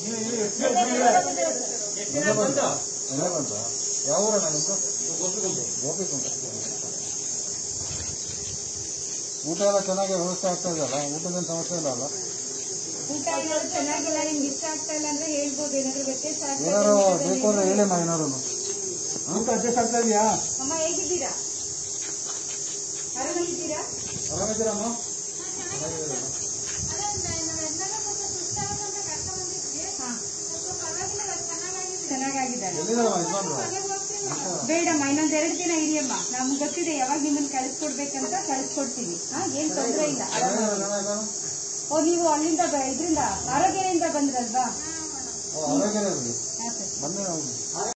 ಮನೆ ಬಂತ ಮನೆ ಬಂತ ಯಾವ ಊರಣ್ಣ ನಿಮ್ದು ಗೋಪಿಕುಂಟ ಊಟ ಎಲ್ಲ ಚೆನ್ನಾಗಿ ವ್ಯವಸ್ಥೆ ಆಗ್ತಾ ಇದೆಯಲ್ಲ ಊಟದೇನು ಸಮಸ್ಯೆ ಇಲ್ಲ ಅಲ್ಲ ಊಟ ಏನಾದ್ರು ಚೆನ್ನಾಗಿಲ್ಲ ನಿಮ್ಗೆ ಇಷ್ಟ ಆಗ್ತಾ ಇಲ್ಲ ಅಂದ್ರೆ ಹೇಳ್ಬೋದು ಏನಾದ್ರು ವ್ಯತ್ಯಾಸ ಆಗ್ತಾ ಇದೆ ಏನಾರು ಊಟದಲ್ಲಿ ಬೇಕು ಅಂದ್ರೆ ಹೇಳಿಮ್ಮ ಏನಾರು ಊಟ ಅಡ್ಜಸ್ಟ್ ಆಗ್ತಾ ಇದೆಯಾ ಅಮ್ಮ ಹೇಗಿದ್ದೀರಾ ಆರಾಮಾಗಿದ್ದೀರಾ ಆರಾಮಿದ್ದೀರಮ್ಮ ಹಾ ಚೆನ್ನಾಗಾಗಿದ್ದಾರೆ ಎಲ್ಲಿದ್ದಾರಮ್ಮ ಯಜಮಾನ್ರು ಬೇಡಮ್ಮ ಇನ್ನೊಂದ್ ಎರಡು ದಿನ ಇರಿಯಮ್ಮ ನಮ್ಗೆ ಗೊತ್ತಿದೆ ಯಾವಾಗ ನಿಮ್ಮನ್ನ ಕಳಿಸ್ಕೊಡ್ಬೇಕಂತ ಕಳಿಸ್ಕೊಡ್ತೀವಿ ಹಾ ಏನ್ ತೊಂದ್ರೆ ಇಲ್ಲ ಆರಾಮಾಗಿ ಜನ ಇದ್ದಾನೆ? ಓ ನೀವು ಅಲ್ಲಿಂದ ಬ- ಇದ್ರಿಂದ ಆರೋಗ್ಯದಿಂದ ಬಂದ್ರಲ್ವಾ ಓ, ಆರೋಗ್ಯನೇ ಇರಲಿ ಹಾ ಸರ್ ಬನ್ನಿ ನಾವು